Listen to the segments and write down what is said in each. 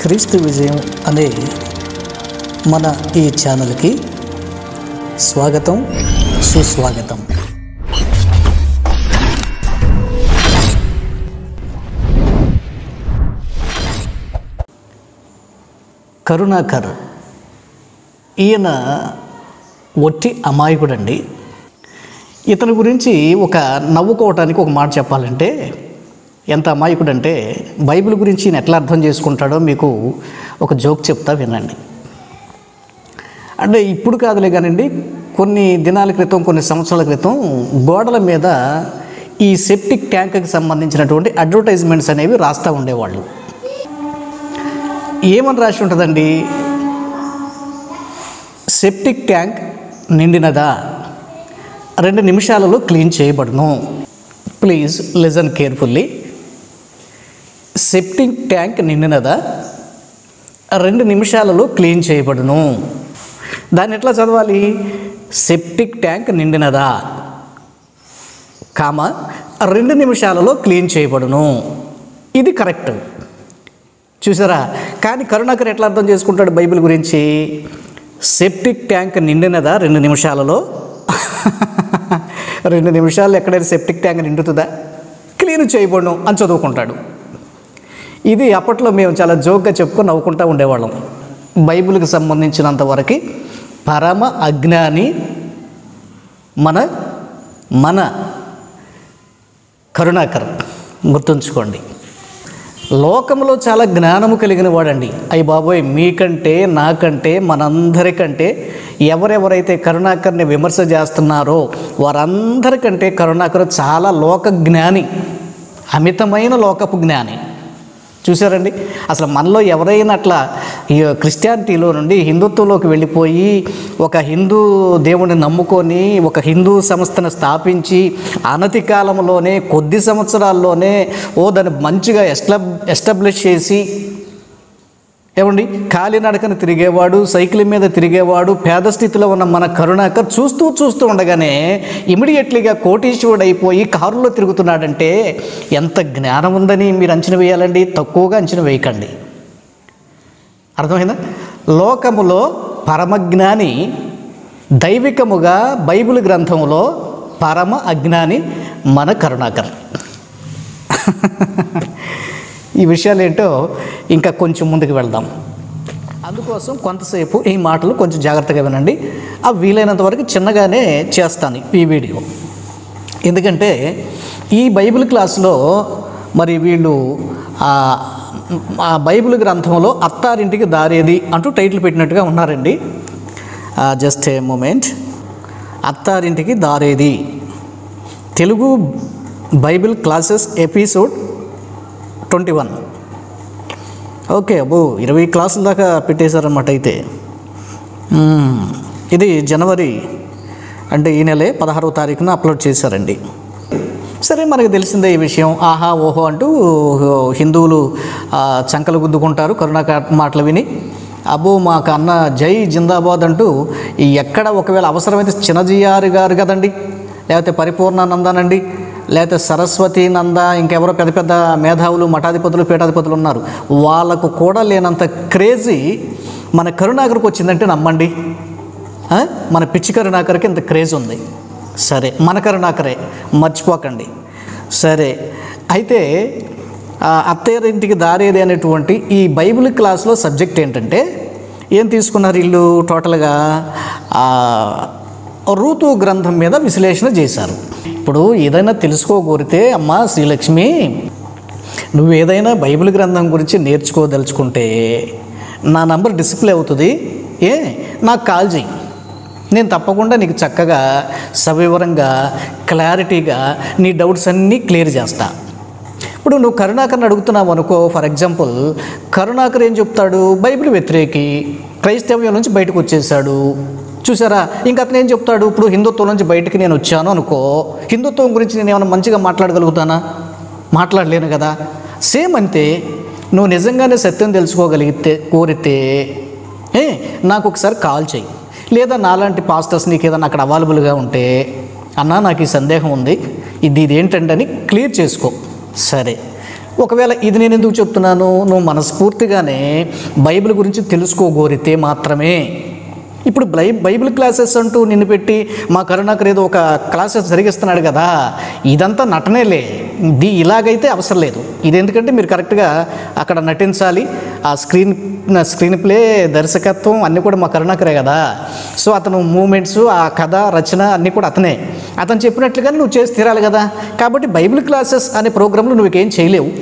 క్రీస్తు విజయం అనే మన ఈ ఛానల్కి స్వాగతం సుస్వాగతం కరుణాకర్ ఈయన ఒట్టి అమాయకుడండి ఇతని గురించి ఒక నవ్వుకోవటానికి ఒక మాట చెప్పాలంటే ఎంత అమాయకుడంటే బైబిల్ గురించి ఈయన ఎట్లా అర్థం చేసుకుంటాడో మీకు ఒక జోక్ చెప్తా వినండి అంటే ఇప్పుడు కాదులే కానండి కొన్ని దినాల క్రితం కొన్ని సంవత్సరాల క్రితం గోడల మీద ఈ సెప్టిక్ ట్యాంక్కి సంబంధించినటువంటి అడ్వర్టైజ్మెంట్స్ అనేవి రాస్తూ ఉండేవాళ్ళు ఏమని రాసి ఉంటుందండి సెప్టిక్ ట్యాంక్ నిండినదా రెండు నిమిషాలలో క్లీన్ చేయబడును please listen carefully septic tank నిండినదా రెండు నిమిషాలలో క్లీన్ చేయబడును దాన్ని ఎట్లా చదవాలి సెప్టిక్ ట్యాంక్ నిండినదా కామ రెండు నిమిషాలలో క్లీన్ చేయబడును ఇది కరెక్ట్ చూసారా కానీ కరుణాకర్ ఎట్లా అర్థం చేసుకుంటాడు బైబిల్ గురించి సెప్టిక్ ట్యాంక్ నిండినదా రెండు నిమిషాలలో రెండు నిమిషాలు ఎక్కడైనా సెప్టిక్ ట్యాంక్ నిండుతుందా క్లీన్ చేయబడును అని చదువుకుంటాడు ఇది అప్పట్లో మేము చాలా జోక్గా చెప్పుకొని నవ్వుకుంటూ ఉండేవాళ్ళం బైబిల్కి సంబంధించినంత వరకు పరమ అజ్ఞాని మన మన కరుణాకర్ గుర్తుంచుకోండి లోకంలో చాలా జ్ఞానము కలిగిన వాడండి అయ్యి బాబోయ్ మీకంటే నాకంటే మనందరికంటే ఎవరెవరైతే కరుణాకర్ని విమర్శ చేస్తున్నారో వారందరికంటే కరుణాకర్ చాలా లోక జ్ఞాని అమితమైన లోకపు జ్ఞాని చూసారండి అసలు మనలో ఎవరైనా అట్లా ఈ క్రిస్టియానిటీలో నుండి హిందుత్వంలోకి వెళ్ళిపోయి ఒక హిందూ దేవుడిని నమ్ముకొని ఒక హిందూ సంస్థను స్థాపించి అనతి కాలంలోనే కొద్ది సంవత్సరాల్లోనే ఓ దాన్ని మంచిగా ఎస్టాబ్ ఎస్టాబ్లిష్ చేసి ఏమండి కాలినడకన తిరిగేవాడు సైకిల్ మీద తిరిగేవాడు పేద స్థితిలో ఉన్న మన కరుణాకర్ చూస్తూ చూస్తూ ఉండగానే ఇమీడియట్లీగా కోటీశ్వరుడు అయిపోయి కారులో తిరుగుతున్నాడంటే ఎంత జ్ఞానం ఉందని మీరు అంచనా వేయాలండి తక్కువగా అంచనా వేయకండి అర్థమైందా లోకములో పరమజ్ఞాని దైవికముగా బైబిల్ గ్రంథములో పరమ అజ్ఞాని మన కరుణాకర్ ఈ విషయాలు ఏంటో ఇంకా కొంచెం ముందుకు వెళ్దాం అందుకోసం కొంతసేపు ఈ మాటలు కొంచెం జాగ్రత్తగా వినండి ఆ వీలైనంత వరకు చిన్నగానే చేస్తాను ఈ వీడియో ఎందుకంటే ఈ బైబిల్ క్లాస్లో మరి వీళ్ళు ఆ ఆ బైబిల్ గ్రంథంలో అత్తారింటికి దారేది అంటూ టైటిల్ పెట్టినట్టుగా ఉన్నారండి just a moment Attarintiki Daredi Telugu Bible classes episode twenty one okay అబ్బో ఇరవై క్లాసుల దాకా పెట్టేశారన్నమాట అయితే మ్మ్. ఇది జనవరి అంటే ఈ నెలే పదహారవ తారీఖున అప్లోడ్ చేశారండి సరే మనకు తెలిసిందే ఈ విషయం ఆహా ఓహో అంటూ హిందువులు ఆ, చంకలు గుద్దుకుంటారు కరుణాక మాటలు విని అబ్బో మాకు అన్న జై జిందాబాద్ అంటూ ఈ ఎక్కడ ఒకవేళ అవసరమైతే చిన్నజీఆర్ గారు కదండి లేకపోతే పరిపూర్ణానందానండి లేకపోతే సరస్వతి నంద ఇంకెవరో పెద్ద పెద్ద మేధావులు మఠాధిపతులు పీఠాధిపతులు ఉన్నారు వాళ్ళకు కూడా లేనంత క్రేజీ మన కరుణాకర్కి వచ్చిందంటే నమ్మండి ఆ? మన పిచ్చి కరుణాకర్కి ఇంత క్రేజ్ ఉంది సరే మన కరుణాకరే మర్చిపోకండి సరే అయితే ఆ అత్తయ్యారింటికి దారేది అనేటువంటి ఈ బైబిల్ క్లాస్లో సబ్జెక్ట్ ఏంటంటే ఏం తీసుకున్నారు వీళ్ళు టోటల్గా ఆ, రూతు గ్రంథం మీద విశ్లేషణ చేశారు ఇప్పుడు ఏదైనా తెలుసుకోగోరితే అమ్మ శ్రీలక్ష్మి నువ్వు ఏదైనా బైబిల్ గ్రంథం గురించి నేర్చుకోదలుచుకుంటే నా నంబర్ డిస్ప్లే అవుతుంది ఏ నాకు కాల్ చేయి నేను తప్పకుండా నీకు చక్కగా సవివరంగా క్లారిటీగా నీ డౌట్స్ అన్నీ క్లియర్ చేస్తా ఇప్పుడు నువ్వు కరుణాకర్ని అడుగుతున్నావు అనుకో ఫర్ ఎగ్జాంపుల్ కరుణాకర్ ఏం చెప్తాడు బైబిల్ వ్యతిరేకి క్రైస్తవ్యం నుంచి బయటకు వచ్చేసాడు చూసారా ఇంకా అతను ఏం చెప్తాడు ఇప్పుడు హిందుత్వం నుంచి బయటికి నేను వచ్చాను అనుకో హిందుత్వం గురించి నేను ఏమైనా మంచిగా మాట్లాడగలుగుతానా మాట్లాడలేను కదా సేమ్ అంతే నువ్వు నిజంగానే సత్యం తెలుసుకోగలిగితే కోరితే ఏ నాకు ఒకసారి కాల్ చేయి లేదా నాలాంటి పాస్టర్స్ నీకు ఏదైనా అక్కడ అవైలబుల్గా ఉంటే అన్నా నాకు ఈ సందేహం ఉంది ఇది ఇది ఏంటంటే అని క్లియర్ చేసుకో సరే ఒకవేళ ఇది నేను ఎందుకు చెప్తున్నాను నువ్వు మనస్ఫూర్తిగానే బైబిల్ గురించి తెలుసుకోగోరితే మాత్రమే ఇప్పుడు బై బైబిల్ క్లాసెస్ అంటూ నిన్ను పెట్టి మా కరుణాకర్ ఏదో ఒక క్లాసెస్ జరిగిస్తున్నాడు కదా ఇదంతా నటనేలే ఇది ఇలాగైతే అవసరం లేదు ఇది ఎందుకంటే మీరు కరెక్ట్గా అక్కడ నటించాలి ఆ స్క్రీన్ స్క్రీన్ ప్లే దర్శకత్వం అన్నీ కూడా మా కరుణాకరే కదా సో అతను మూమెంట్స్ ఆ కథ రచన అన్నీ కూడా అతనే అతను చెప్పినట్లుగానే నువ్వు చేసి తీరాలి కదా కాబట్టి బైబిల్ క్లాసెస్ అనే ప్రోగ్రాంలో నువ్వు ఏం చేయలేవు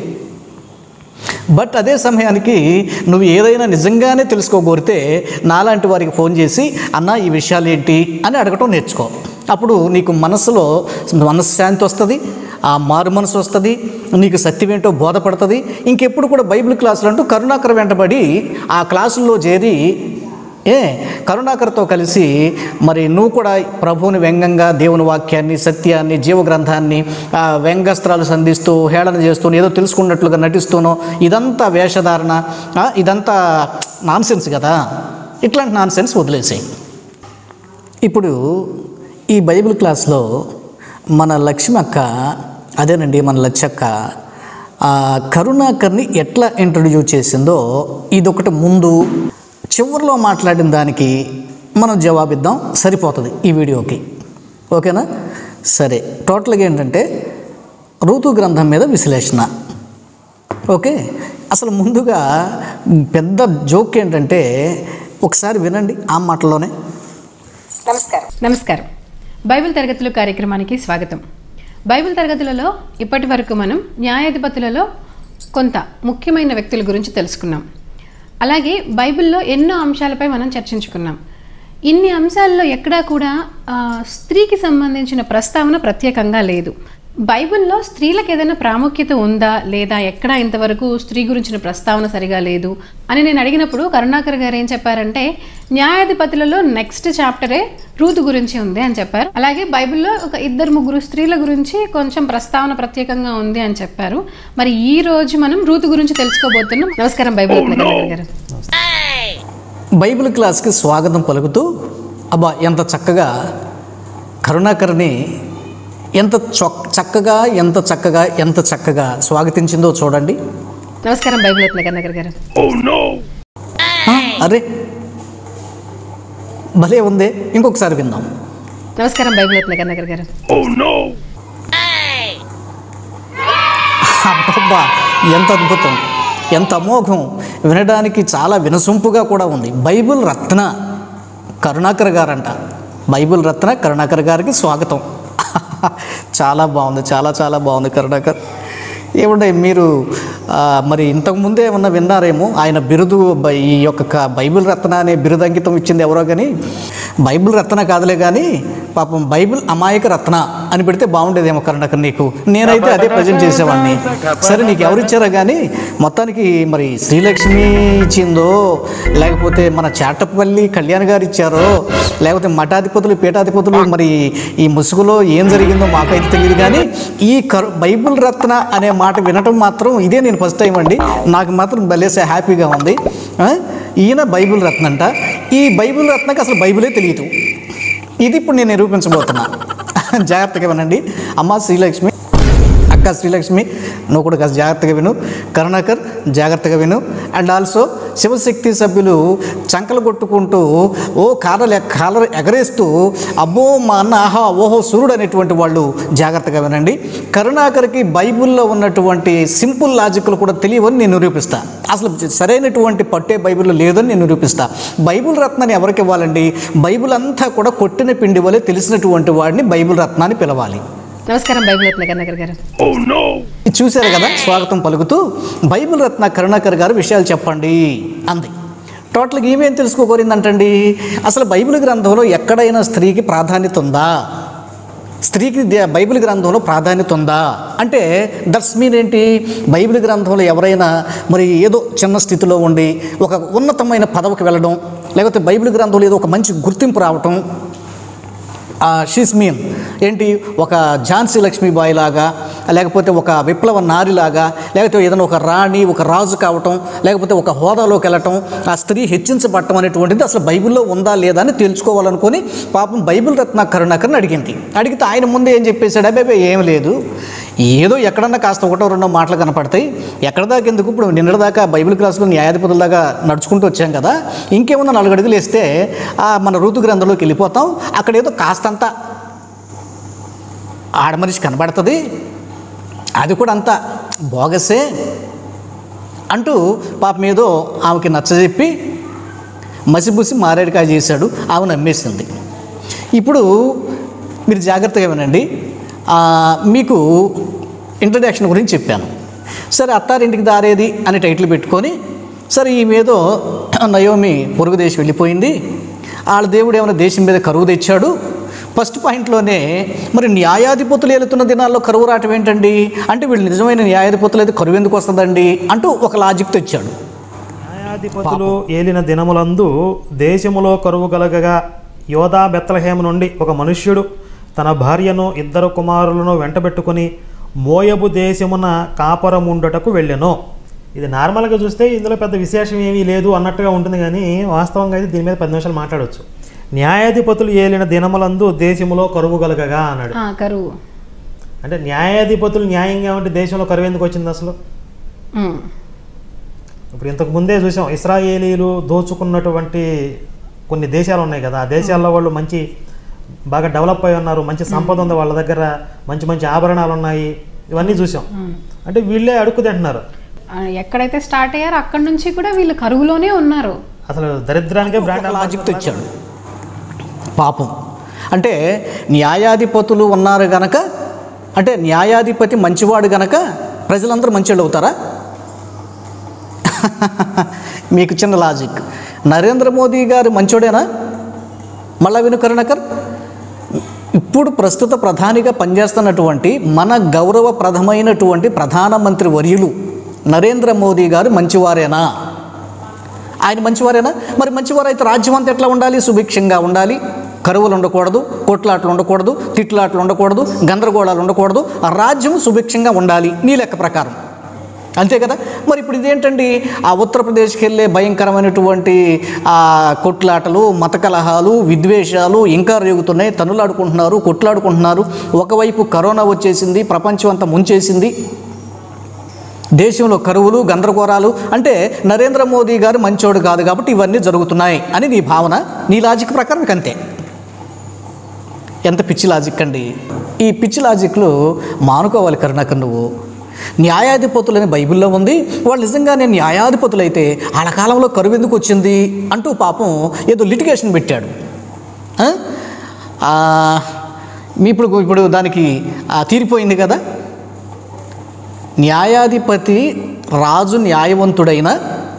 బట్ అదే సమయానికి నువ్వు ఏదైనా నిజంగానే తెలుసుకోగోరితే నాలాంటి వారికి ఫోన్ చేసి అన్న ఈ విషయాలు ఏంటి అని అడగటం నేర్చుకో అప్పుడు నీకు మనసులో మనశ్శాంతి వస్తుంది ఆ మారు మనసు వస్తుంది నీకు సత్యం ఏంటో బోధపడుతుంది ఇంకెప్పుడు కూడా బైబిల్ క్లాసులు అంటూ కరుణాకర్ వెంటబడి ఆ క్లాసుల్లో చేరి ఏ కరుణాకర్తో కలిసి మరి నువ్వు కూడా ప్రభువుని వ్యంగ్యంగా దేవుని వాక్యాన్ని సత్యాన్ని జీవగ్రంథాన్ని ఆ, వ్యంగ్యాస్త్రాలు సంధిస్తూ హేళన చేస్తూ ఏదో తెలుసుకున్నట్లుగా నటిస్తూనో ఇదంతా వేషధారణ ఆ, ఇదంతా నాన్సెన్స్ కదా ఇట్లాంటి నాన్సెన్స్ వదిలేసాయి ఇప్పుడు ఈ బైబిల్ క్లాస్లో మన లక్ష్మి అక్క అదేనండి మన లచ్చక్క ఆ కరుణాకర్ని ఎట్లా ఇంట్రొడ్యూస్ చేసిందో ఇదొకటి ముందు చివరిలో మాట్లాడిన దానికి మనం జవాబిద్దాం సరిపోతుంది ఈ వీడియోకి ఓకేనా సరే టోటల్గా ఏంటంటే ఋతు గ్రంథం మీద విశ్లేషణ ఓకే అసలు ముందుగా పెద్ద జోక్ ఏంటంటే ఒకసారి వినండి ఆ మాటలోనే నమస్కారం నమస్కారం బైబిల్ తరగతులు కార్యక్రమానికి స్వాగతం బైబిల్ తరగతులలో ఇప్పటి వరకు మనం న్యాయాధిపతులలో కొంత ముఖ్యమైన వ్యక్తుల గురించి తెలుసుకున్నాం అలాగే బైబిల్లో ఎన్నో అంశాలపై మనం చర్చించుకున్నాం ఇన్ని అంశాల్లో ఎక్కడా కూడా ఆ, స్త్రీకి సంబంధించిన ప్రస్తావన ప్రత్యేకంగా లేదు బైబిల్లో స్త్రీలకు ఏదైనా ప్రాముఖ్యత ఉందా లేదా ఎక్కడా ఇంతవరకు స్త్రీ గురించిన ప్రస్తావన సరిగా లేదు అని నేను అడిగినప్పుడు కరుణాకర్ గారు ఏం చెప్పారంటే న్యాయాధిపతులలో నెక్స్ట్ చాప్టరే రూతు గురించి ఉంది అని చెప్పారు అలాగే బైబిల్లో ఒక ఇద్దరు ముగ్గురు స్త్రీల గురించి కొంచెం ప్రస్తావన ప్రత్యేకంగా ఉంది అని చెప్పారు మరి ఈ రోజు మనం రూతు గురించి తెలుసుకోబోతున్నాం నమస్కారం బైబిల్ కరుణాకర్ గారు బైబిల్ క్లాస్కి స్వాగతం పలుకుతూ అబ్బా ఎంత చక్కగా కరుణాకర్ని ఎంత చొక్ చక్కగా ఎంత చక్కగా ఎంత చక్కగా స్వాగతించిందో చూడండి నమస్కారం బైబిల్ కరుణాకర్ గారు ఆ, అరే భలే ఉంది ఇంకొకసారి విందాం నమస్కారం బైబిల్ కరుణాకర్ గారు అబ్బబ్బా ఎంత అద్భుతం ఎంత అమోఘం వినడానికి చాలా వినసొంపుగా కూడా ఉంది బైబిల్ రత్న కరుణాకర్ గారంట బైబిల్ రత్న కరుణాకర్ గారికి స్వాగతం చాలా బాగుంది చాలా చాలా బాగుంది కరుణాకర్ ఏమంటే మీరు ఆ, మరి ఇంతకుముందే ఏమన్నా విన్నారేమో ఆయన బిరుదు బ- ఈ యొక్క క- బైబిల్ రత్న అనే బిరుదు అంకితం ఇచ్చింది ఎవరో కానీ బైబిల్ రత్న కాదులే కానీ పాపం బైబిల్ అమాయక రత్న అని పెడితే బాగుండేదేమో కరుణాకర్ నీకు నేనైతే అదే ప్రజెంట్ చేసేవాడిని సరే నీకు ఎవరు ఇచ్చారో కానీ మొత్తానికి మరి శ్రీలక్ష్మి ఇచ్చిందో లేకపోతే మన చాటపల్లి కళ్యాణ్ గారు ఇచ్చారో లేకపోతే మఠాధిపతులు పీఠాధిపతులు మరి ఈ ముసుగులో ఏం జరిగిందో మాకైతే తెలియదు కానీ ఈ కరు బైబిల్ రత్న అనే మాట వినటం మాత్రం ఇదే నేను ఫస్ట్ టైం అండి నాకు మాత్రం భలేసే హ్యాపీగా ఉంది ఆ? ఈయన బైబిల్ రత్న అంట ఈ బైబిల్ రత్నకి అసలు బైబిలే తెలియదు ఇది ఇప్పుడు నేను నిరూపించబోతున్నా జాగ్రత్తగా వినండి అమ్మ శ్రీలక్ష్మి అక్క శ్రీలక్ష్మి నువ్వు కూడా కాస్త జాగ్రత్తగా విను కరుణాకర్ జాగ్రత్తగా విను అండ్ ఆల్సో శివశక్తి సభ్యులు చంకలు కొట్టుకుంటూ ఓ కాలర్ కాలర్ ఎగరేస్తూ అబ్బో మా అన్న ఆహా ఓహో సూర్యుడు అనేటువంటి వాళ్ళు జాగ్రత్తగా వినండి కరుణాకర్కి బైబిల్లో ఉన్నటువంటి సింపుల్ లాజిక్లు కూడా తెలియవని నేను నిరూపిస్తా అసలు సరైనటువంటి పట్టే బైబిల్లో లేదని నేను నిరూపిస్తా బైబిల్ రత్నాన్ని ఎవరికి ఇవ్వాలండి బైబిల్ అంతా కూడా కొట్టిన పిండి వలె తెలిసినటువంటి వాడిని బైబిల్ రత్నాన్ని పిలవాలి నమస్కారం బైబిల్ కరుణాకర్ గారు ఇది చూశారు కదా స్వాగతం పలుకుతూ బైబిల్ రత్న కరుణాకర్ గారు విషయాలు చెప్పండి అంది టోటల్గా ఈమెం తెలుసుకోకూరిందంటండి అసలు బైబిల్ గ్రంథంలో ఎక్కడైనా స్త్రీకి ప్రాధాన్యత ఉందా స్త్రీకి దే- బైబిల్ గ్రంథంలో ప్రాధాన్యత ఉందా అంటే దట్స్ మీన్ ఏంటి బైబిల్ గ్రంథంలో ఎవరైనా మరి ఏదో చిన్న స్థితిలో ఉండి ఒక ఉన్నతమైన పదవికి వెళ్ళడం లేకపోతే బైబిల్ గ్రంథంలో ఏదో ఒక మంచి గుర్తింపు రావటం షీస్ మీన్ ఏంటి ఒక ఝాన్సీ లక్ష్మీబాయి లాగా లేకపోతే ఒక విప్లవ నారిలాగా లేకపోతే ఏదైనా ఒక రాణి ఒక రాజు కావటం లేకపోతే ఒక హోదాలోకి వెళ్ళటం ఆ స్త్రీ హెచ్చించబడటం అనేటువంటిది అసలు బైబిల్లో ఉందా లేదా అని తెలుసుకోవాలనుకొని పాపం బైబిల్ రత్న కరుణాకర్ని అడిగింది అడిగితే ఆయన ముందే ఏం చెప్పేశాడు అబ్బాయి ఏం లేదు ఏదో ఎక్కడన్నా కాస్త ఒకటో రెండో మాటలు కనపడతాయి ఎక్కడ దాకా ఎందుకు ఇప్పుడు నిన్నటిదాకా బైబిల్ క్లాసులో న్యాయాధిపతుల దాకా నడుచుకుంటూ వచ్చాం కదా ఇంకేమన్నా నాలుగు అడుగులు వేస్తే ఆ మన ఋతు గ్రంథంలోకి వెళ్ళిపోతాం అక్కడ ఏదో కాస్తంత ఆడమనిషి కనబడుతుంది అది కూడా అంత బోగసే అంటూ పాపం ఏదో ఆమెకి నచ్చజెప్పి మసిబుసి మారేడుకాయ చేశాడు ఆమె నమ్మేసింది ఇప్పుడు మీరు జాగ్రత్తగా వినండి ఆ, మీకు ఇంట్రడక్షన్ గురించి చెప్పాను సరే అత్తారింటికి దారేది అని టైటిల్ పెట్టుకొని సరే ఈమె ఏదో నయోమి పొరుగు దేశం వెళ్ళిపోయింది వాళ్ళ దేవుడు ఏమైనా దేశం మీద కరువు తెచ్చాడు ఫస్ట్ పాయింట్లోనే మరి న్యాయాధిపతులు వెళుతున్న దినాల్లో కరువు రావటం ఏంటండి అంటే వీళ్ళు నిజమైన న్యాయాధిపతులు అయితే కరువు ఎందుకు వస్తుందండి అంటూ ఒక లాజిక్ తెచ్చాడు న్యాయాధిపతులు ఏలిన దినములందు దేశములో కరువు కలగగా యోధా బెత్తలహేమ నుండి ఒక మనుష్యుడు తన భార్యను ఇద్దరు కుమారులను వెంటబెట్టుకుని మోయబు దేశమున కాపరముండుటకు వెళ్ళెను ఇది నార్మల్గా చూస్తే ఇందులో పెద్ద విశేషం ఏమీ లేదు అన్నట్టుగా ఉంటుంది కానీ వాస్తవంగా అయితే దీని మీద పది నిమిషాలు మాట్లాడవచ్చు న్యాయాధిపతులు ఏలిన దినములందు దేశములో కరువు కలగగా అన్నాడు ఆ, కరువు అంటే న్యాయాధిపతులు న్యాయంగా ఉంటే దేశంలో కరువు ఎందుకు వచ్చింది అసలు ఉమ్. ఇప్పుడు ఇంతకు ముందే చూసాం ఇస్రాయేలీలు దోచుకున్నటువంటి కొన్ని దేశాలు ఉన్నాయి కదా ఆ దేశాల్లో వాళ్ళు మంచి బాగా డెవలప్ అయి ఉన్నారు మంచి సంపద ఉంది వాళ్ళ దగ్గర మంచి మంచి ఆభరణాలు ఉన్నాయి ఇవన్నీ చూసాం అంటే వీళ్ళే అడుక్కు తింటున్నారు ఆ, ఎక్కడైతే స్టార్ట్ అయ్యారో అక్కడి నుంచి కూడా వీళ్ళు కరువులోనే ఉన్నారు అసలు దరిద్రానికే బ్రాండ్ ఒక లాజిక్ తెచ్చాడు పాపం అంటే న్యాయాధిపతులు ఉన్నారు గనక అంటే న్యాయాధిపతి మంచివాడు గనక ప్రజలందరూ మంచివాళ్ళు అవుతారా మీకు చిన్న లాజిక్ నరేంద్ర మోదీ గారు మంచోడేనా మళ్ళా విను కరుణాకర్ ఇప్పుడు ప్రస్తుత ప్రధానిగా పనిచేస్తున్నటువంటి మన గౌరవప్రదమైనటువంటి ప్రధానమంత్రి వర్యులు నరేంద్ర మోదీ గారు మంచివారేనా ఆయన మంచివారేనా మరి మంచివారు అయితే రాజ్యం అంతా ఎట్లా ఉండాలి సుభిక్షంగా ఉండాలి కరువులు ఉండకూడదు కొట్లాట్లు ఉండకూడదు తిట్లాట్లు ఉండకూడదు గందరగోళాలు ఉండకూడదు ఆ రాజ్యం సుభిక్షంగా ఉండాలి నీ లెక్క ప్రకారం అంతే కదా మరి ఇప్పుడు ఇదేంటండి ఆ ఉత్తరప్రదేశ్కి వెళ్ళే భయంకరమైనటువంటి ఆ కొట్లాటలు మత కలహాలు విద్వేషాలు ఇంకా రేగుతున్నాయి తనులాడుకుంటున్నారు కొట్లాడుకుంటున్నారు ఒకవైపు కరోనా వచ్చేసింది ప్రపంచం అంతా ముంచేసింది దేశంలో కరువులు గందరగోళాలు అంటే నరేంద్ర మోదీ గారు మంచోడు కాదు కాబట్టి ఇవన్నీ జరుగుతున్నాయి అని నీ భావన నీ లాజిక్ ప్రకారం ఇక అంతే ఎంత పిచ్చి లాజిక్ అండి ఈ పిచ్చి లాజిక్లు మానుకోవాలి కరుణాకర్ నువ్వు న్యాయాధిపతులని బైబిల్లో ఉంది వాళ్ళు నిజంగానే న్యాయాధిపతులైతే వాళ్ళ కాలంలో కరువు ఎందుకు వచ్చింది అంటూ పాపం ఏదో లిటిగేషన్ పెట్టాడు ఆ? ఆ, మీ ఇప్పుడు ఇప్పుడు దానికి ఆ, తీరిపోయింది కదా న్యాయాధిపతి రాజు న్యాయవంతుడైన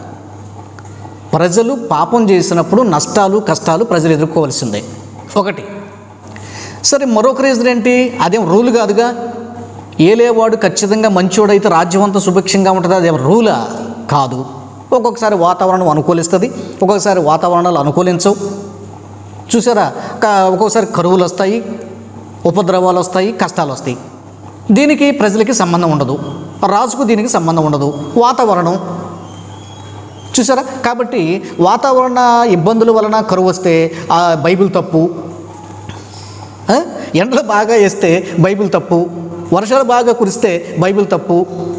ప్రజలు పాపం చేసినప్పుడు నష్టాలు కష్టాలు ప్రజలు ఎదుర్కోవాల్సిందే ఒకటి సరే మరొక రీజన్ ఏంటి అదేం రూల్ కాదుగా ఏలేవాడు ఖచ్చితంగా మంచోడైతే రాజ్యం అంతా సుభిక్షంగా ఉంటుంది అదేం రూలా కాదు ఒక్కొక్కసారి వాతావరణం అనుకూలిస్తుంది ఒక్కొక్కసారి వాతావరణాలు అనుకూలించవు చూసారా క- ఒక్కొక్కసారి కరువులు వస్తాయి ఉపద్రవాలు వస్తాయి కష్టాలు వస్తాయి దీనికి ప్రజలకి సంబంధం ఉండదు రాజుకు దీనికి సంబంధం ఉండదు వాతావరణం చూసారా కాబట్టి వాతావరణ ఇబ్బందుల వలన కరువు వస్తే ఆ బైబిల్ తప్పు ఆ? ఎండలు బాగా వేస్తే బైబిల్ తప్పు వర్షాలు బాగా కురిస్తే బైబిల్ తప్పు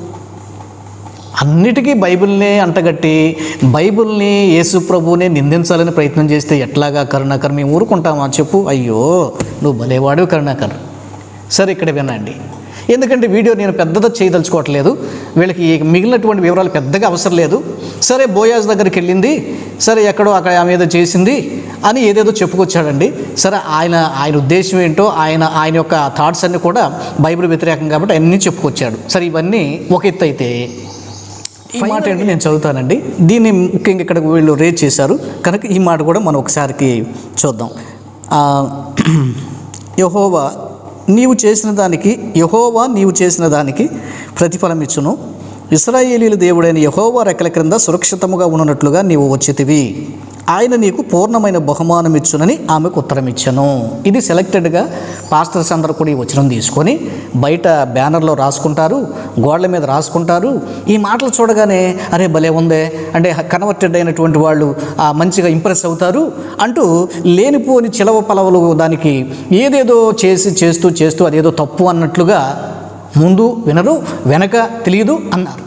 అన్నిటికీ బైబిల్నే అంటగట్టి బైబిల్ని యేసు ప్రభువునే నిందించాలని ప్రయత్నం చేస్తే ఎట్లాగా కరుణాకర్ మేము ఊరుకుంటామా చెప్పు అయ్యో నువ్వు భలేవాడు కరుణాకర్ సరే ఇక్కడ వినండి ఎందుకంటే వీడియో నేను పెద్దగా చేయదలుచుకోవట్లేదు వీళ్ళకి ఈ మిగిలినటువంటి వివరాలు పెద్దగా అవసరం లేదు సరే బోయాజ్ దగ్గరికి వెళ్ళింది సరే ఎక్కడో అక్కడ ఆమె ఏదో చేసింది అని ఏదేదో చెప్పుకొచ్చాడండి సరే ఆయన ఆయన ఉద్దేశం ఏంటో ఆయన ఆయన యొక్క థాట్స్ అన్నీ కూడా బైబిల్ వ్యతిరేకం కాబట్టి అన్నీ చెప్పుకొచ్చాడు సరే ఇవన్నీ ఒక ఎత్తు అయితే ఈ మాట ఏంటి నేను చదువుతానండి దీన్ని ముఖ్యంగా ఇక్కడ వీళ్ళు రేట్ చేశారు కనుక ఈ మాట కూడా మనం ఒకసారికి చూద్దాం ఆ, యెహోవా నీవు చేసిన దానికి యహోవా నీవు చేసిన దానికి ప్రతిఫలం ఇచ్చును ఇస్రాయేలీల దేవుడైన యహోవా రెక్కల క్రింద సురక్షితముగా ఉన్నట్లుగా నీవు వచ్చితివి ఆయన నీకు పూర్ణమైన బహుమానం ఇచ్చునని ఆమెకు ఉత్తరం ఇచ్చాను ఇది సెలెక్టెడ్గా పాస్టర్స్ అందరూ కూడా ఈ వచనం తీసుకొని బయట బ్యానర్లో రాసుకుంటారు గోడల మీద రాసుకుంటారు ఈ మాటలు చూడగానే అరే భలే ఉందే అంటే కన్వర్టెడ్ అయినటువంటి వాళ్ళు ఆ, మంచిగా ఇంప్రెస్ అవుతారు అంటూ లేనిపోని చిలవ పలవలు దానికి ఏదేదో చేసి చేస్తూ చేస్తూ అదేదో తప్పు అన్నట్లుగా ముందు వినరు వెనక తెలియదు అన్నారు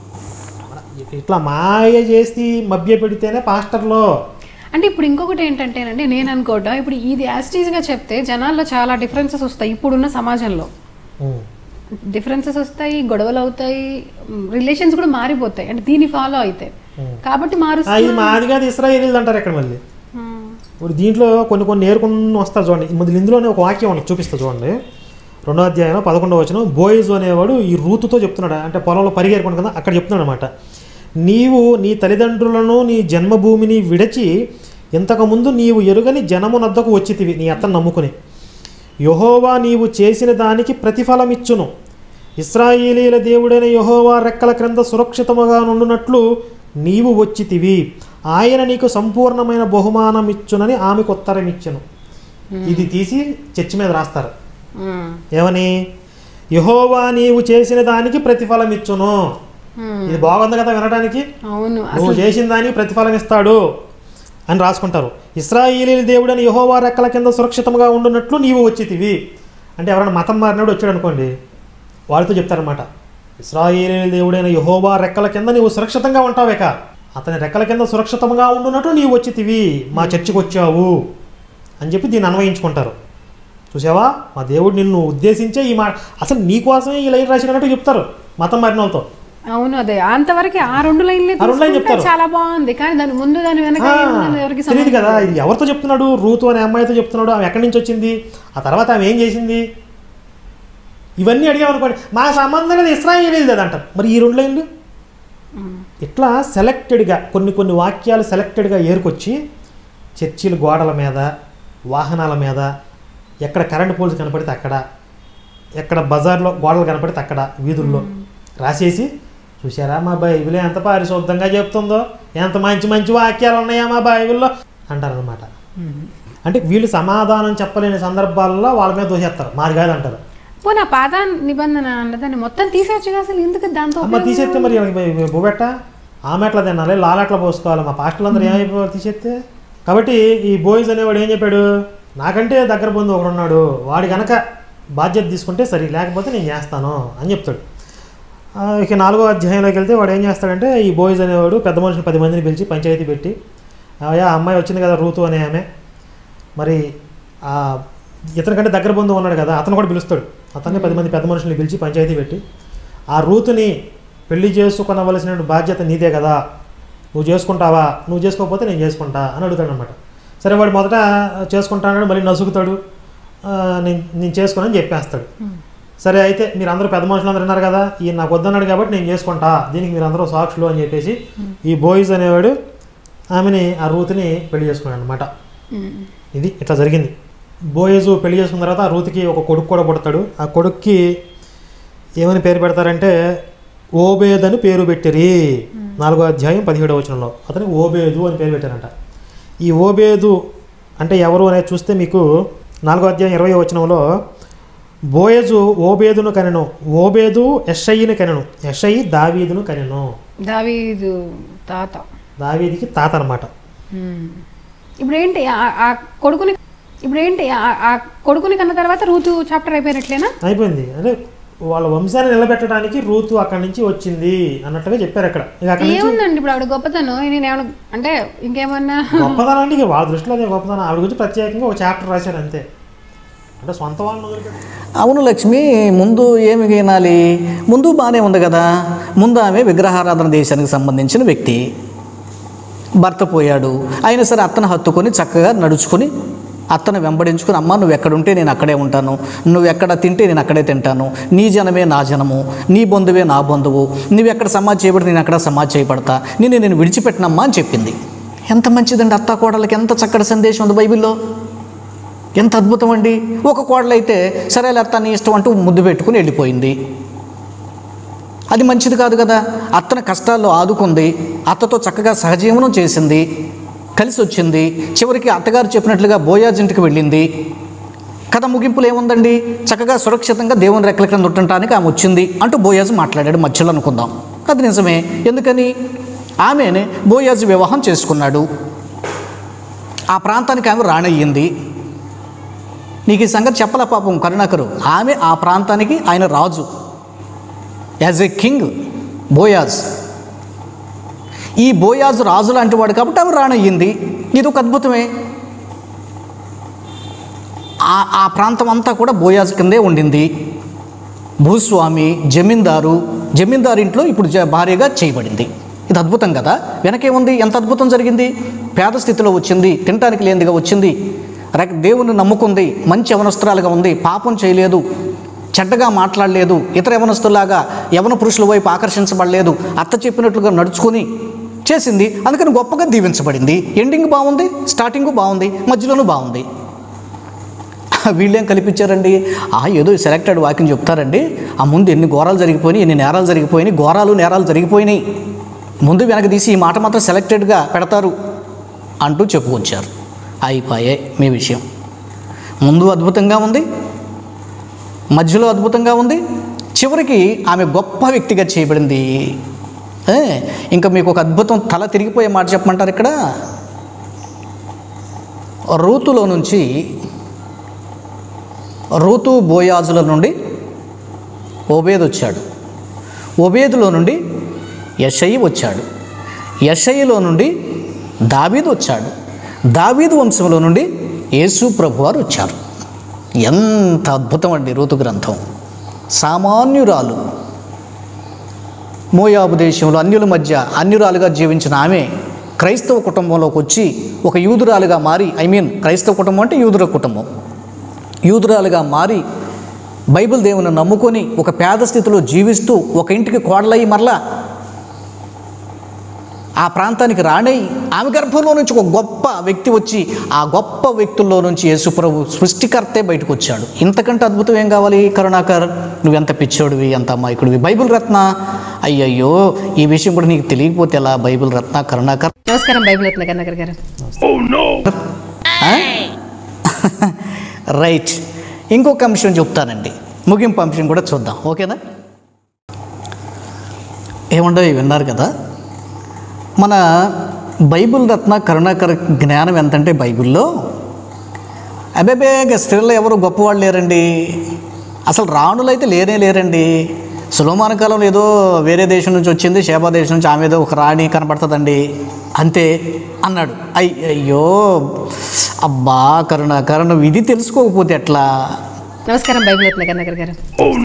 ఇట్లా మాయ చేసి మభ్య పెడితేనే పాస్టర్లో అంటే ఇప్పుడు ఇంకొకటి ఏంటంటేనండి నేను అనుకోవటం ఇప్పుడు ఇది యాస్టీజ్గా చెప్తే జనాల్లో చాలా డిఫరెన్సెస్ వస్తాయి ఇప్పుడున్న సమాజంలో ఉమ్. డిఫరెన్సెస్ వస్తాయి గొడవలు అవుతాయి రిలేషన్స్ కూడా మారిపోతాయి అంటే దీన్ని ఫాలో అయితే కాబట్టి ఆ, మారుస్తా ఇది మాది కాదు ఇస్రాయేలీలు అంటారు ఇక్కడ మళ్ళీ ఉమ్. ఇప్పుడు దీంట్లో కొన్ని కొన్ని నేర్కొని వస్తారు చూడండి ముందు ఇందులోనే ఒక వాక్యం ఉంది చూపిస్తా చూడండి రెండో అధ్యాయం పదకొండవ వచనం బోయిజ్ అనేవాడు ఈ రూతుతో చెప్తున్నాడు అంటే పొలంలో పరిగెరుకుంటు కదా అక్కడ చెప్తున్నాడు అనమాట నీవు నీ తల్లిదండ్రులను నీ జన్మభూమిని విడిచి ఇంతకుముందు నీవు ఎరుగని జనమునద్దకు వచ్చితివి నీ అత్తను నమ్ముకుని యహోవా నీవు చేసిన దానికి ప్రతిఫలమిచ్చును ఇస్రాయేలీల దేవుడైన యహోవా రెక్కల క్రింద సురక్షితముగా నుండునట్లు నీవు వచ్చితివి ఆయన నీకు సంపూర్ణమైన బహుమానం ఇచ్చునని ఆమెకు ఉత్తరం ఇచ్చును ఇది తీసి చర్చి మీద రాస్తారు ఉమ్. ఏమని యహోవా నీవు చేసిన దానికి ప్రతిఫలం ఇచ్చును ఉమ్. ఇది బాగుంది కదా వినడానికి అవును నువ్వు చేసిన దానికి ప్రతిఫలం ఇస్తాడు అని రాసుకుంటారు ఇస్రాయేలీ దేవుడని యహోవా రెక్కల కింద సురక్షితంగా ఉండున్నట్లు నీవు వచ్చితివి అంటే ఎవరైనా మతం మారినాడు వచ్చాడు అనుకోండి వాళ్ళతో చెప్తారనమాట ఇస్రాయేలీ దేవుడైన యహోవా రెక్కల కింద నీవు సురక్షితంగా ఉంటావేక అతని రెక్కల కింద సురక్షితంగా ఉండున్నట్టు నీవు వచ్చితివి మా చర్చికి వచ్చావు అని చెప్పి దీన్ని అన్వయించుకుంటారు చూసావా మా దేవుడు నిన్ను ఉద్దేశించే ఈ మాట అసలు నీకోసమే ఈ లైన్ రాసినట్టు చెప్తారు మతం మారిన వాళ్ళతో అవును అదే అంతవరకు ఆ రెండు లైన్లే ఆ రెండు లైన్లు తీసుకుంటే చెప్తారు. చాలా బాగుంది కానీ దాని ముందు దాని వెనక ఆ, ఏముందని ఎవరికి తెలియదు సంబంధం కదా ఇది ఎవరితో చెప్తున్నాడు రూతు అనే అమ్మాయితో చెప్తున్నాడు ఆమె ఎక్కడి నుంచి వచ్చింది ఆ తర్వాత ఆమె ఏం చేసింది ఇవన్నీ అడిగామనుకోండి మా సంబంధం లేదు ఇస్రాయేలీది అది అంటారు మరి ఈ రెండు లైన్లు ఇట్లా సెలెక్టెడ్గా కొన్ని కొన్ని వాక్యాలు సెలెక్టెడ్గా ఏరుకొచ్చి చర్చిల గోడల మీద వాహనాల మీద ఎక్కడ కరెంట్ పోల్స్ కనపడితే అక్కడ ఎక్కడ బజార్లో గోడలు కనపడితే అక్కడ వీధుల్లో రాసేసి చూసారా మా బైబిల్ ఎంత పారిశుద్ధంగా చెప్తుందో ఎంత మంచి మంచి వాక్యాలు ఉన్నాయా మా బైబిల్లో అంటారనమాట అంటే వీళ్ళు సమాధానం చెప్పలేని సందర్భాల్లో వాళ్ళ మీద దోసేస్తారు మాది కాదు అంటారు పోనీ ఆ పాత నిబంధన అన్నదాన్ని మొత్తం తీసేయచ్చుగా అసలు ఎందుకు దాంతో అమ్మ తీసేస్తే మరి వీళ్ళకి బుబెట్ట ఆమె ఎట్లా తినాలి లాలెట్లా పోసుకోవాలి మా పాస్టర్లు అందరూ ఏమైపోవాలి తీసేస్తే కాబట్టి ఈ బాయ్స్ అనేవాడు ఏం చెప్పాడు నాకంటే దగ్గర బంధు ఒకడు ఉన్నాడు వాడి కనుక బాధ్యత తీసుకుంటే సరే లేకపోతే నేను చేస్తాను అని చెప్తాడు ఆ, ఇక నాలుగో అధ్యాయంలోకి వెళ్తే వాడు ఏం చేస్తాడంటే ఈ బాయ్స్ అనేవాడు పెద్ద మనుషులు పది మందిని పిలిచి పంచాయతీ పెట్టి అయ్యా అమ్మాయి వచ్చింది కదా రూతు అనే ఆమె మరి ఆ ఇతని కంటే దగ్గర బంధువు ఉన్నాడు కదా అతను కూడా పిలుస్తాడు అతన్ని పది మంది పెద్ద మనుషుల్ని పిలిచి పంచాయతీ పెట్టి ఆ రూతుని పెళ్లి చేసుకునవలసిన బాధ్యత నీదే కదా నువ్వు చేసుకుంటావా నువ్వు చేసుకోకపోతే నేను చేసుకుంటా అని అడుగుతాడు అనమాట సరే వాడు మొదట చేసుకుంటా అన్నాడు మళ్ళీ నసుగుతాడు ఆ, నేను నేను చేసుకోనని చెప్పేస్తాడు సరే అయితే మీరు అందరూ పెద్ద మనుషులు అందరూ విన్నారు కదా ఈయన నాకు వద్దన్నాడు కాబట్టి నేను చేసుకుంటా దీనికి మీరు అందరూ సాక్షులు అని చెప్పేసి ఈ బాయ్స్ అనేవాడు ఆమెని ఆ రూత్ని పెళ్లి చేసుకున్నాడు అనమాట ఉమ్. ఇది ఇట్లా జరిగింది బోయేజు పెళ్లి చేసుకున్న తర్వాత ఆ రూత్కి ఒక కొడుకు కూడా పుడతాడు ఆ కొడుక్కి ఏమని పేరు పెడతారంటే ఓబేద్ అని పేరు పెట్టిరి నాలుగో అధ్యాయం పదిహేడవ వచనంలో అతనికి ఓబేదు అని పేరు పెట్టారంట ఈ ఓబేదు అంటే ఎవరు అనేది చూస్తే మీకు నాలుగో అధ్యాయం ఇరవై వచనంలో బోయజు ఓబేదును కనెను ఓబేదు ఎస్ఐని కనెను ఎస్ఐ దావీదును కనెను దావీదు తాత దావీదికి తాత అనమాట ఉమ్. ఇప్పుడు ఏంటి ఆ- ఆ కొడుకుని ఇప్పుడు ఏంటి ఆ- ఆ కొడుకుని కన్న తర్వాత రూతు చాప్టర్ అయిపోయినట్లేనా అయిపోయింది అంటే వాళ్ళ వంశాన్ని నిలబెట్టడానికి రూతు అక్కడి నుంచి వచ్చింది అన్నట్టుగా చెప్పారు అక్కడ ఇక అక్కడి నుంచి ఏముందండి ఇప్పుడు ఆవిడ గొప్పతనం నేను ఏమన్నా అంటే ఇంకేమన్నా గొప్పదనం అంటే ఇక వాళ్ళ దృష్టిలో అదే గొప్పదనం ఆవిడ గురించి ప్రత్యేకంగా ఒక చాప్టర్ రాశారు అంతే అంటే సొంత వాళ్ళని వదిలిపెట్టి అవును లక్ష్మి ముందు ఏమి వినాలి ముందు బాగానే ఉంది కదా ముందు ఆమె విగ్రహారాధన దేశానికి సంబంధించిన వ్యక్తి భర్త పోయాడు అయినా సరే అత్తను హత్తుకొని చక్కగా నడుచుకొని అత్తను వెంబడించుకుని అమ్మ నువ్వు ఎక్కడుంటే నేను అక్కడే ఉంటాను నువ్వు ఎక్కడ తింటే నేను అక్కడే తింటాను నీ జనమే నా జనము నీ బంధువే నా బంధువు నువ్వు ఎక్కడ సమాజ్ చేయబడి నేను అక్కడ సమాజ్ చేయబడతా నేను నేను విడిచిపెట్టినమ్మా అని చెప్పింది ఎంత మంచిదండి అత్త కోడలకి ఎంత చక్కటి సందేశం ఉంది బైబిల్లో ఎంత అద్భుతం అండి ఒక కోడలైతే సరే అత్త నీ ఇష్టం అంటూ ముద్దు పెట్టుకుని వెళ్ళిపోయింది అది మంచిది కాదు కదా అత్తన కష్టాల్లో ఆదుకుంది అత్తతో చక్కగా సహజీవనం చేసింది కలిసి వచ్చింది చివరికి అత్తగారు చెప్పినట్లుగా బోయాజ్ ఇంటికి వెళ్ళింది కథ ముగింపులు ఏముందండి చక్కగా సురక్షితంగా దేవుని రెక్కల క్రింద ఉండటానికి ఆమె వచ్చింది అంటూ బోయాజ్ మాట్లాడాడు మధ్యలో అనుకుందాం అది నిజమే ఎందుకని ఆమెనే బోయాజ్ వివాహం చేసుకున్నాడు ఆ ప్రాంతానికి ఆమె రాణయ్యింది నీకు ఈ సంగతి చెప్పలే పాపం కరుణాకరు ఆమె ఆ ప్రాంతానికి ఆయన రాజు యాజ్ ఎ కింగ్ బోయాజ్ ఈ బోయాజు రాజు లాంటి వాడు కాబట్టి ఆమె రాణయ్యింది ఇది ఒక అద్భుతమే ఆ ఆ ప్రాంతం అంతా కూడా బోయాజు కిందే ఉండింది భూస్వామి జమీందారు జమీందారు ఇంట్లో ఇప్పుడు జ- భార్యగా చేయబడింది ఇది అద్భుతం కదా వెనకేముంది ఎంత అద్భుతం జరిగింది పేద స్థితిలో వచ్చింది తినటానికి లేనిదిగా వచ్చింది రక దేవుని నమ్ముకుంది మంచి యవనస్తురాలుగా ఉంది పాపం చేయలేదు చెడ్డగా మాట్లాడలేదు ఇతర యవనస్తులాగా యవన పురుషుల వైపు ఆకర్షించబడలేదు అత్త చెప్పినట్లుగా నడుచుకుని చేసింది అందుకని గొప్పగా దీవించబడింది ఎండింగ్ బాగుంది స్టార్టింగ్ బాగుంది మధ్యలోనూ బాగుంది వీళ్ళేం కల్పించారండి ఆ ఏదో సెలెక్టెడ్ వాక్యం చెప్తారండి ఆ ముందు ఎన్ని ఘోరాలు జరిగిపోయినాయి ఎన్ని నేరాలు జరిగిపోయినాయి ఘోరాలు నేరాలు జరిగిపోయినాయి ముందు వెనక తీసి ఈ మాట మాత్రం సెలెక్టెడ్గా పెడతారు అంటూ చెప్పుకొచ్చారు అయిపోయాయి మీ విషయం ముందు అద్భుతంగా ఉంది మధ్యలో అద్భుతంగా ఉంది చివరికి ఆమె గొప్ప వ్యక్తిగా చేయబడింది ఏ, ఇంకా మీకు ఒక అద్భుతం తల తిరిగిపోయే మాట చెప్పమంటారు ఇక్కడ రూతులో నుంచి రూతు బోయాజుల నుండి ఓబేద్ వచ్చాడు ఓబేదులో నుండి యషయి వచ్చాడు యషయిలో నుండి దావీదు వచ్చాడు దావీదు వంశంలో నుండి యేసు ప్రభువారు వచ్చారు ఎంత అద్భుతం అండి రూతు గ్రంథం సామాన్యురాలు మోయాబు దేశంలో అన్యుల మధ్య అన్యురాలుగా జీవించిన ఆమె క్రైస్తవ కుటుంబంలోకి వచ్చి ఒక యూదురాలుగా మారి ఐ మీన్ క్రైస్తవ కుటుంబం అంటే యూదుర కుటుంబం యూదురాలుగా మారి బైబిల్ దేవుని నమ్ముకొని ఒక పేద స్థితిలో జీవిస్తూ ఒక ఇంటికి కోడలయ్యి మరలా ఆ ప్రాంతానికి రానై ఆమె గర్భంలో నుంచి ఒక గొప్ప వ్యక్తి వచ్చి ఆ గొప్ప వ్యక్తుల్లో నుంచి యేసుప్రభు సృష్టికర్తే బయటకు వచ్చాడు ఇంతకంటే అద్భుతం ఏం కావాలి కరుణాకర్ నువ్వెంత పిచ్చోడివి ఎంత అమాయకుడివి బైబిల్ రత్న అయ్యయ్యో ఈ విషయం కూడా నీకు తెలియకపోతే ఎలా బైబిల్ రత్న కరుణాకర్ నమస్కారం బైబిల్ రత్న కన్నగర్ గారు ఆ? రైట్ ఇంకొక అంశం చెప్తానండి ముగింపు అంశం కూడా చూద్దాం ఓకేనా ఏముండో విన్నారు కదా మన బైబిల్ రత్న కరుణాకర జ్ఞానం ఎంతంటే బైబిల్లో అబేబే స్త్రీలు ఎవరు గొప్పవాళ్ళు లేరండి అసలు రాణులు అయితే లేనే లేరండి సులోమాన కాలంలో ఏదో వేరే దేశం నుంచి వచ్చింది శేబా దేశం నుంచి ఆమె ఏదో ఒక రాణి కనపడుతుందండి అంతే అన్నాడు అయ్ అయ్యో అబ్బా కరుణాకర నువ్వు ఇది తెలుసుకోకపోతే ఎట్లా నమస్కారం బైబిల్ రత్న కన్నగర్ గారు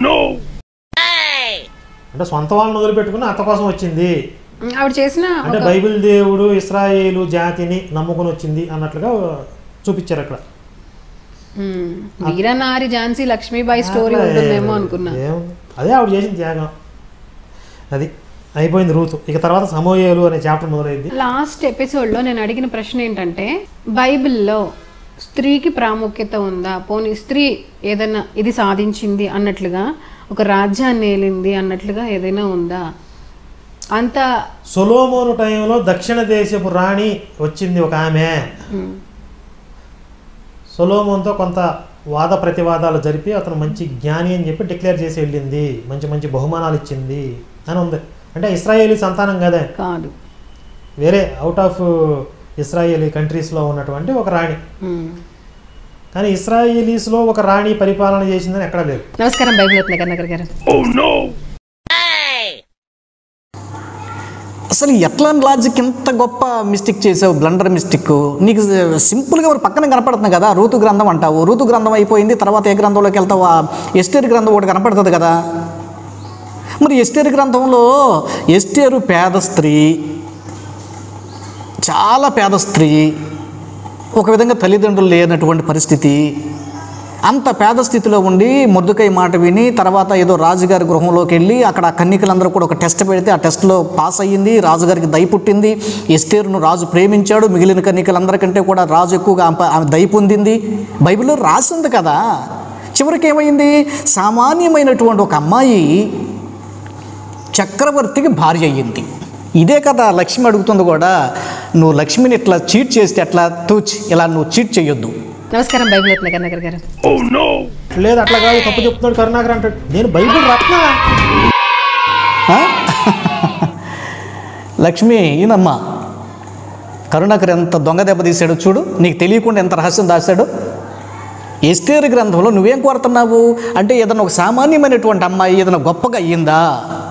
అంటే సొంత వాళ్ళని వదిలిపెట్టుకుని అత్త కోసం వచ్చింది ఉమ్, ఆవిడ చేసిన అంటే ఒక- బైబిల్ దేవుడు ఇస్రాయేలు జాతిని నమ్ముకొని వచ్చింది అన్నట్లుగా చూపించారు అక్కడ ఉమ్, వీరనారి ఝాన్సీ లక్ష్మీబాయి స్టోరీ ఉంటుందేమో అనుకున్నా ఏముంది? అదే ఆవిడ చేసిన త్యాగం అది అయిపోయింది రూతు ఇక తర్వాత సమోయేలు అనే చాప్టర్ మొదలైంది లాస్ట్ ఎపిసోడ్లో నేను అడిగిన ప్రశ్న ఏంటంటే బైబిల్లో స్త్రీకి ప్రాముఖ్యత ఉందా పోనీ స్త్రీ ఏదైనా ఇది సాధించింది అన్నట్లుగా ఒక రాజ్యాన్ని ఏలింది అన్నట్లుగా ఏదైనా ఉందా అంత సొలోమోను టైంలో దక్షిణ దేశపు రాణి వచ్చింది ఒక ఆమె ఉమ్, సొలోమోన్తో కొంత వాద ప్రతివాదాలు జరిపి అతను మంచి జ్ఞాని అని చెప్పి డిక్లేర్ చేసి వెళ్ళింది మంచి మంచి బహుమానాలు ఇచ్చింది అని ఉంది అంటే ఇస్రాయేలీ సంతానం కదే కాదు వేరే అవుట్ ఆఫ్ ఇస్రాయేలీ కంట్రీస్లో ఉన్నటువంటి ఒక రాణి ఉమ్. కానీ ఇస్రాయేలీస్లో ఒక రాణి పరిపాలన చేసిందని ఎక్కడ లేదు నమస్కారం బైబిల్ రత్న కన్నగర్ గారు అసలు ఎట్లా లాజిక్ ఇంత గొప్ప మిస్టేక్ చేసావు బ్లండర్ మిస్టేక్ నీకు సింపుల్గా మరి పక్కన కనపడుతుంది కదా ఋతు గ్రంథం అంటావు ఋతు గ్రంథం అయిపోయింది తర్వాత ఏ గ్రంథంలోకి వెళ్తావు ఆ ఎస్టేర్ గ్రంథం ఒకటి కనపడుతుంది కదా మరి ఎస్టేర్ గ్రంథంలో ఎస్టేరు పేద స్త్రీ చాలా పేద స్త్రీ ఒక విధంగా తల్లిదండ్రులు లేనటువంటి పరిస్థితి అంత పేద స్థితిలో ఉండి ముద్దుకై మాట విని తర్వాత ఏదో రాజుగారి గృహంలోకి వెళ్ళి అక్కడ ఆ కన్నికలందరూ కూడా ఒక టెస్ట్ పెడితే ఆ టెస్ట్లో పాస్ అయ్యింది రాజుగారికి దయ పుట్టింది ఎస్టేరును రాజు ప్రేమించాడు మిగిలిన కన్నికలందరికంటే కూడా రాజు ఎక్కువగా ఆమె ఆమె దయ పొందింది బైబిల్లో రాసి ఉంది కదా చివరికి ఏమైంది సామాన్యమైనటువంటి ఒక అమ్మాయి చక్రవర్తికి భార్య అయ్యింది ఇదే కదా లక్ష్మి అడుగుతుంది కూడా నువ్వు లక్ష్మిని ఇట్లా చీట్ చేస్తే ఎట్లా తూచి ఇలా నువ్వు చీట్ చేయొద్దు నమస్కారం బైబిల్ రత్న కన్నగర్ గారు లేదు అట్లా కాదు తప్పు చెప్తున్నాడు కరుణాకర్ అంటాడు నేను బైబిల్ రత్న ఆ? లక్ష్మి ఈయనమ్మా కరుణాకర్ ఎంత దొంగ దెబ్బ తీశాడో చూడు నీకు తెలియకుండా ఎంత రహస్యం దాచాడు ఎస్టేర్ గ్రంథంలో నువ్వేం కోరుతున్నావు అంటే ఏదైనా ఒక సామాన్యమైనటువంటి అమ్మాయి ఏదైనా గొప్పగా అయ్యిందా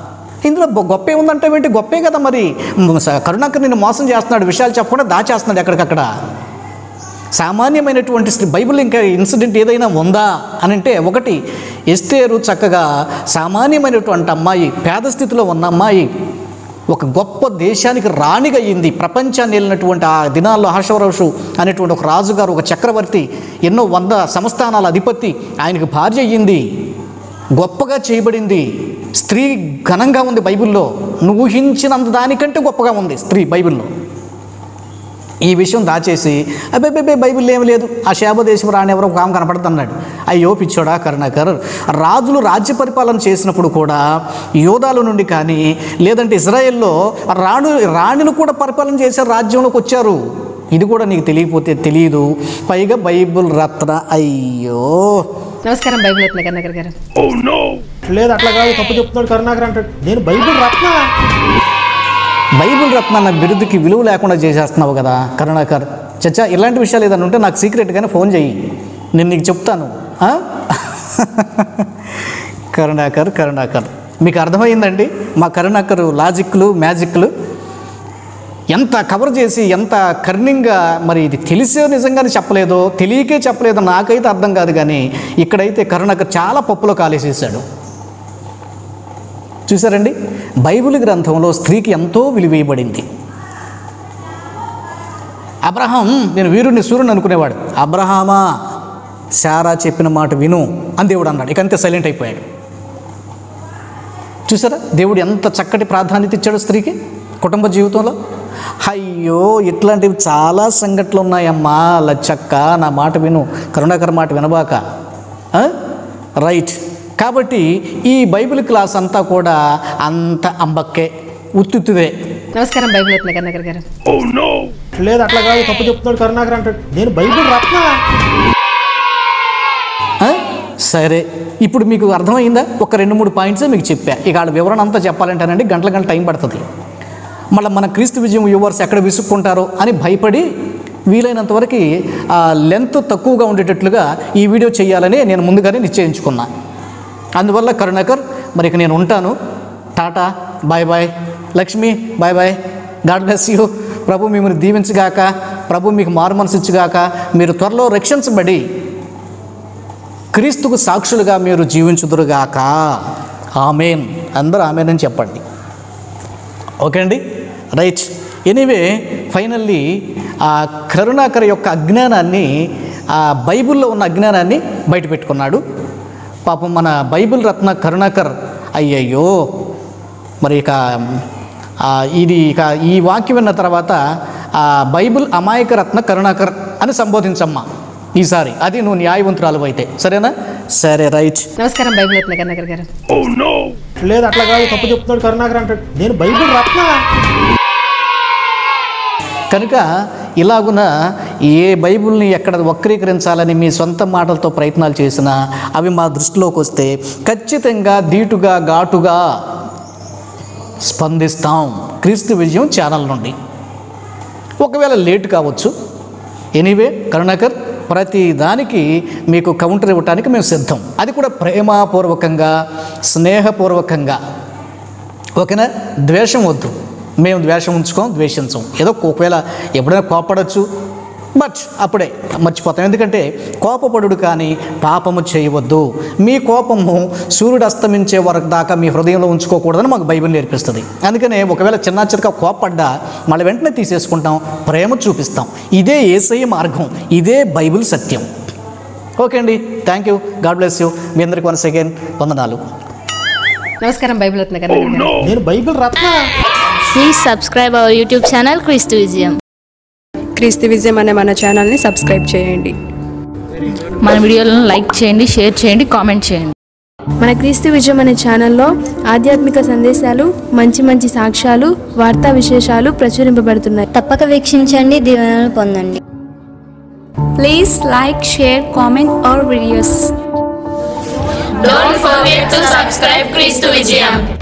ఇందులో బొ- గొప్ప ఏముందంటే ఏంటి గొప్పే కదా మరి మ- స- కరుణాకర్ నిన్ను మోసం చేస్తున్నాడు విషయాలు చెప్పకుండా దాచేస్తున్నాడు ఎక్కడికక్కడ సామాన్యమైనటువంటి స్థితి బైబిల్ ఇంకా ఇన్సిడెంట్ ఏదైనా ఉందా అని అంటే ఒకటి ఎస్తేరు చక్కగా సామాన్యమైనటువంటి అమ్మాయి పేద స్థితిలో ఉన్న అమ్మాయి ఒక గొప్ప దేశానికి రాణిగా అయ్యింది ప్రపంచాన్ని వెళ్ళినటువంటి ఆ దినాల్లో హర్షవరషు అనేటువంటి ఒక రాజుగారు ఒక చక్రవర్తి ఎన్నో వంద సంస్థానాల అధిపతి ఆయనకు భార్య అయ్యింది గొప్పగా చేయబడింది స్త్రీ ఘనంగా ఉంది బైబిల్లో నువ్వు ఊహించినంత దానికంటే గొప్పగా ఉంది స్త్రీ బైబిల్లో ఈ విషయం దాచేసి అబ్బాయి బైబిల్ ఏం లేదు ఆ శాపదేశం రాని ఎవరో ఒక ఆమె కనపడుతున్నాడు అయ్యో పిచ్చోడా కరుణాకర్ రాజులు రాజ్య పరిపాలన చేసినప్పుడు కూడా యోధాల నుండి కానీ లేదంటే ఇజ్రాయెల్లో రాణు రాణులు కూడా పరిపాలన చేశారు రాజ్యంలోకి వచ్చారు ఇది కూడా నీకు తెలియకపోతే తెలియదు పైగా బైబిల్ రత్న అయ్యో నమస్కారం బైబిల్ రత్న కన్నగర్ గారు లేదు అట్లా కాదు తప్పు చెప్తున్నాడు కరుణాకర్ అంటాడు నేను బైబిల్ రత్న బైబిల్ రత్న అన్న బిరుదుకి విలువ లేకుండా చేసేస్తున్నావు కదా కరుణాకర్ చచ్చా ఇలాంటి విషయాలు ఏదైనా ఉంటే నాకు సీక్రెట్గానే ఫోన్ చెయ్యి నేను నీకు చెప్తాను ఆ? కరుణాకర్ కరుణాకర్ మీకు అర్థమైందండి మా కరుణాకర్ లాజిక్లు మ్యాజిక్లు ఎంత కవర్ చేసి ఎంత కర్నింగ్గా మరి ఇది తెలిసే నిజంగానే చెప్పలేదో తెలియకే చెప్పలేదో నాకైతే అర్థం కాదు కానీ ఇక్కడైతే కరుణాకర్ చాలా పప్పులో కాలేసేసాడు చూసారండి బైబిల్ గ్రంథంలో స్త్రీకి ఎంతో విలువేయబడింది అబ్రహాం నేను వీరుని సూర్యుని అనుకునేవాడు అబ్రహామా శారా చెప్పిన మాట విను అని దేవుడు అన్నాడు ఇక అంతే సైలెంట్ అయిపోయాడు చూసారా దేవుడు ఎంత చక్కటి ప్రాధాన్యత ఇచ్చాడు స్త్రీకి కుటుంబ జీవితంలో అయ్యో ఇట్లాంటివి చాలా సంఘటనలు ఉన్నాయమ్మా లచ్చక్క నా మాట విను కరుణాకర్ మాట వినబాక ఆ? రైట్ కాబట్టి ఈ బైబిల్ క్లాస్ అంతా కూడా అంత అంబక్కే ఉత్తుత్తుదే నమస్కారం బైబిల్ రత్న కన్నగర్ గారు లేదు అట్లా కాదు తప్పు చెప్తున్నాడు కరుణాకర్ అంటాడు నేను బైబిల్ రత్న ఆ? సరే ఇప్పుడు మీకు అర్థమైందా ఒక రెండు మూడు పాయింట్సే మీకు చెప్పా ఇక ఆడ వివరణ అంతా చెప్పాలంటేనండి గంటల గంట టైం పడుతుంది మళ్ళీ మన క్రీస్తు విజయం వ్యూవర్స్ ఎక్కడ విసుక్కుంటారో అని భయపడి వీలైనంత వరకు ఆ లెంత్ తక్కువగా ఉండేటట్లుగా ఈ వీడియో చేయాలని నేను ముందుగానే నిశ్చయించుకున్నా అందువల్ల కరుణాకర్ మరి ఇక నేను ఉంటాను tata bye bye Lakshmi bye bye God bless you ప్రభు మిమ్మల్ని దీవించగాక ప్రభు మీకు మారు మనసిచ్చుగాక మీరు త్వరలో రక్షించబడి క్రీస్తుకు సాక్షులుగా మీరు జీవించుదురుగాక ఆమెన్ అందరూ ఆమెన్ అని చెప్పండి ఓకే అండి రైట్ ఎనీవే ఫైనల్లీ ఆ కరుణాకర్ యొక్క అజ్ఞానాన్ని ఆ బైబిల్లో ఉన్న అజ్ఞానాన్ని బయట పెట్టుకున్నాడు పాపం మన బైబిల్ రత్న కరుణాకర్ అయ్యయ్యో మరి ఇక ఆ, ఇది ఇక ఈ వాక్యం విన్న తర్వాత ఆ బైబిల్ అమాయక రత్న కరుణాకర్ అని సంబోధించమ్మా ఈసారి అది నువ్వు న్యాయవంతురాలు అయితే సరేనా సరే రైట్ నమస్కారం బైబిల్ రత్న కన్నగర్ గారు లేదు అట్లా కాదు తప్పు చెప్తున్నాడు కరుణాకర్ అంటాడు నేను బైబిల్ రత్న కనుక ఇలాగున ఏ బైబిల్ని ఎక్కడ వక్రీకరించాలని మీ సొంత మాటలతో ప్రయత్నాలు చేసినా అవి మా దృష్టిలోకి వస్తే ఖచ్చితంగా ధీటుగా ఘాటుగా స్పందిస్తాం క్రీస్తు విజయం ఛానల్ నుండి ఒకవేళ లేట్ కావచ్చు ఎనీవే కరుణాకర్ ప్రతి దానికి మీకు కౌంటర్ ఇవ్వటానికి మేము సిద్ధం అది కూడా ప్రేమపూర్వకంగా స్నేహపూర్వకంగా ఓకేనా ద్వేషం వద్దు మేము ద్వేషం ఉంచుకోం ద్వేషించం ఏదో ఒకవేళ ఎప్పుడైనా కోపడచ్చు బట్ అప్పుడే మర్చిపోతాం ఎందుకంటే కోపపడుడు కానీ పాపము చేయవద్దు మీ కోపము సూర్యుడు అస్తమించే వరకు దాకా మీ హృదయంలో ఉంచుకోకూడదని మాకు బైబిల్ నేర్పిస్తుంది అందుకనే ఒకవేళ చిన్న చిన్నగా కోపడ్డా మళ్ళీ వెంటనే తీసేసుకుంటాం ప్రేమ చూపిస్తాం ఇదే ఏసై మార్గం ఇదే బైబిల్ సత్యం ఓకే అండి thank you God bless you మీ అందరికి వన్స్ అగైన్ వందనాలు నమస్కారం బైబిల్ రత్న కన్నగర్ గారు నేను Bible Ratna Please subscribe our YouTube channel Christ Vizium. క్రీస్తు విజయం అనే మన ఛానల్ని సబ్స్క్రైబ్ చేయండి మన వీడియోలను లైక్ చేయండి షేర్ చేయండి కామెంట్ చేయండి మన క్రీస్తు విజయం అనే ఛానల్లో ఆధ్యాత్మిక సందేశాలు మంచి మంచి సాక్ష్యాలు వార్తా విశేషాలు ప్రచురింపబడుతున్నాయి తప్పక వీక్షించండి దీవెనలు పొందండి Please like, share, comment our videos. Don't forget to subscribe Christ Vizium.